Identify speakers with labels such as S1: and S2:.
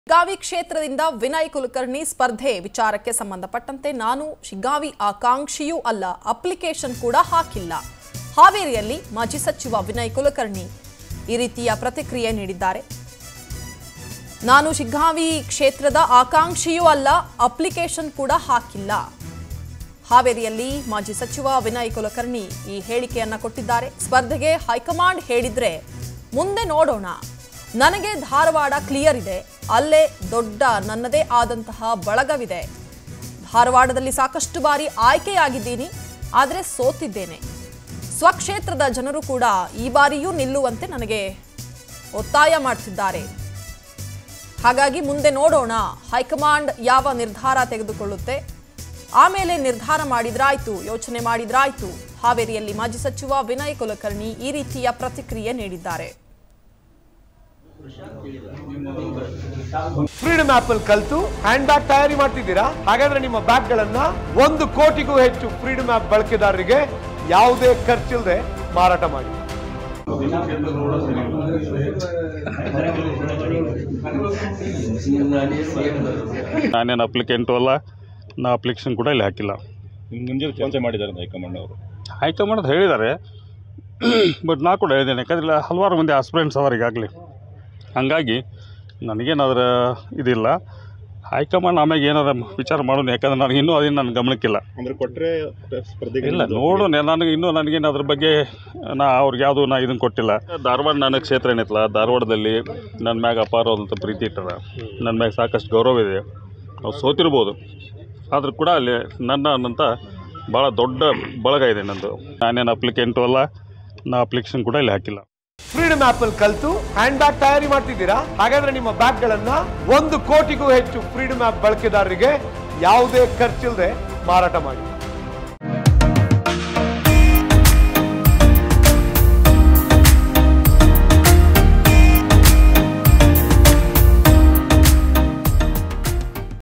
S1: ಶಿಗ್ಗಾವಿ ಕ್ಷೇತ್ರದಿಂದ ವಿನಯ್ ಕುಲಕರ್ಣಿ ಸ್ಪರ್ಧೆ ವಿಚಾರಕ್ಕೆ ಸಂಬಂಧಪಟ್ಟಂತೆ ನಾನು ಶಿಗ್ಗಾವಿ ಆಕಾಂಕ್ಷಿಯೂ ಅಲ್ಲ ಅಪ್ಲಿಕೇಶನ್ ಕೂಡ ಹಾಕಿಲ್ಲ ಹಾವೇರಿಯಲ್ಲಿ ಮಾಜಿ ಸಚಿವ ವಿನಯ್ ಕುಲಕರ್ಣಿ ಈ ರೀತಿಯ ಪ್ರತಿಕ್ರಿಯೆ ನೀಡಿದ್ದಾರೆ ನಾನು ಶಿಗ್ಗಾವಿ ಕ್ಷೇತ್ರದ ಆಕಾಂಕ್ಷಿಯೂ ಅಲ್ಲ ಅಪ್ಲಿಕೇಶನ್ ಕೂಡ ಹಾಕಿಲ್ಲ ಹಾವೇರಿಯಲ್ಲಿ ಮಾಜಿ ಸಚಿವ ವಿನಯ್ ಕುಲಕರ್ಣಿ ಈ ಹೇಳಿಕೆಯನ್ನ ಕೊಟ್ಟಿದ್ದಾರೆ ಸ್ಪರ್ಧೆಗೆ ಹೈಕಮಾಂಡ್ ಹೇಳಿದ್ರೆ ಮುಂದೆ ನೋಡೋಣ ನನಗೆ ಧಾರವಾಡ ಕ್ಲಿಯರ್ ಇದೆ ಅಲ್ಲೇ ದೊಡ್ಡ ನನ್ನದೇ ಆದಂತಹ ಬಳಗವಿದೆ ಧಾರವಾಡದಲ್ಲಿ ಸಾಕಷ್ಟು ಬಾರಿ ಆಯ್ಕೆಯಾಗಿದ್ದೀನಿ ಆದರೆ ಸೋತಿದ್ದೇನೆ ಸ್ವಕ್ಷೇತ್ರದ ಜನರು ಕೂಡ ಈ ಬಾರಿಯೂ ನಿಲ್ಲುವಂತೆ ನನಗೆ ಒತ್ತಾಯ ಮಾಡ್ತಿದ್ದಾರೆ ಹಾಗಾಗಿ ಮುಂದೆ ನೋಡೋಣ ಹೈಕಮಾಂಡ್ ಯಾವ ನಿರ್ಧಾರ ತೆಗೆದುಕೊಳ್ಳುತ್ತೆ ಆಮೇಲೆ ನಿರ್ಧಾರ ಮಾಡಿದ್ರಾಯ್ತು ಯೋಚನೆ ಮಾಡಿದ್ರಾಯ್ತು ಹಾವೇರಿಯಲ್ಲಿ ಮಾಜಿ ಸಚಿವ ವಿನಯ್ ಕುಲಕರ್ಣಿ ಈ ರೀತಿಯ ಪ್ರತಿಕ್ರಿಯೆ ನೀಡಿದ್ದಾರೆ
S2: ಫ್ರೀಡಮ್ ಆಪ್ ಅಲ್ಲಿ ಕಲ್ತು ಹ್ಯಾಂಡ್ ಬ್ಯಾಗ್ ತಯಾರಿ ಮಾಡ್ತಿದ್ದೀರಾ ಹಾಗಾದ್ರೆ ನಿಮ್ಮ ಬ್ಯಾಗ್ ಗಳನ್ನ ಒಂದು ಕೋಟಿಗೂ ಹೆಚ್ಚು ಫ್ರೀಡಮ್ ಆಪ್ ಬಳಕೆದಾರರಿಗೆ ಯಾವುದೇ ಖರ್ಚಿಲ್ಲದೆ ಮಾರಾಟ ಮಾಡಿ
S3: ನಾನೇನು ಅಪ್ಲಿಕೆಂಟು ಅಲ್ಲ ನಾ ಅಪ್ಲಿಕೇಶನ್ ಕೂಡ ಇಲ್ಲಿ ಹಾಕಿಲ್ಲ
S4: ನಿಮ್ಮ ಜೊತೆ ಚರ್ಚೆ ಮಾಡಿದ್ದಾರೆ ಹೈಕಮಾಂಡ್ ಅವರು
S3: ಹೈಕಮಾಂಡ್ ಹೇಳಿದ್ದಾರೆ ಬಟ್ ನಾ ಕೂಡ ಹೇಳಿದ್ದೇನೆ ಯಾಕಂದ್ರೆ ಹಲವಾರು ಮಂದಿ ಆಸ್ಪಿರೆಂಟ್ಸ್ ಅವರು ಈಗಾಗಲೇ ಹಾಗಾಗಿ ನನಗೇನಾದ್ರ ಇದಿಲ್ಲ ಹೈಕಮಾಂಡ್ ಆಮ್ಯಾಗ ಏನಾರ ವಿಚಾರ ಮಾಡೋಣ ಯಾಕಂದ್ರೆ ನನಗೆ ಇನ್ನೂ ಅದೇನು ನನ್ನ ಗಮನಕ್ಕಿಲ್ಲ
S4: ಅಂದ್ರೆ ಕೊಟ್ಟರೆ ಸ್ಪರ್ಧೆಗೆ
S3: ಇಲ್ಲ ನೋಡು ನನಗೆ ಇನ್ನೂ ನನಗೇನು ಅದ್ರ ಬಗ್ಗೆ ನಾ ಅವ್ರಿಗೆ ಯಾವುದು ನಾ ಇದನ್ನು ಕೊಟ್ಟಿಲ್ಲ ಧಾರವಾಡ ನನ್ನ ಕ್ಷೇತ್ರ ಏನೈತಲ್ಲ ಧಾರವಾಡದಲ್ಲಿ ನನ್ನ ಮ್ಯಾಗ ಅಪಾರವಾದಂಥ ಪ್ರೀತಿ ಇಟ್ಟದ ನನ್ನ ಮ್ಯಾಗ ಸಾಕಷ್ಟು ಗೌರವ ಇದೆ ನಾವು ಸೋತಿರ್ಬೋದು ಆದರೂ ಕೂಡ ಅಲ್ಲಿ ನನ್ನ ಅನ್ನಂಥ ಭಾಳ ದೊಡ್ಡ ಬಳಗ ಇದೆ ನಂದು ನಾನೇನು ಅಪ್ಲಿಕೆಂಟು ಅಲ್ಲ ನಾ ಅಪ್ಲಿಕೇಶನ್ ಕೂಡ ಇಲ್ಲಿ ಹಾಕಿಲ್ಲ
S2: ಫ್ರೀಡಮ್ ಆಪ್ ಅಲ್ಲಿ ಕಲ್ತು ಹ್ಯಾಂಡ್ ಬ್ಯಾಗ್ ತಯಾರಿ ಮಾಡ್ತಿದ್ದೀರಾ ಹಾಗಾದ್ರೆ ನಿಮ್ಮ ಬ್ಯಾಗ್ ಗಳನ್ನ ಒಂದು ಕೋಟಿಗೂ ಹೆಚ್ಚು ಫ್ರೀಡಮ್ ಆಪ್ ಬಳಕೆದಾರರಿಗೆ ಯಾವುದೇ ಖರ್ಚಿಲ್ಲದೆ ಮಾರಾಟ ಮಾಡಿ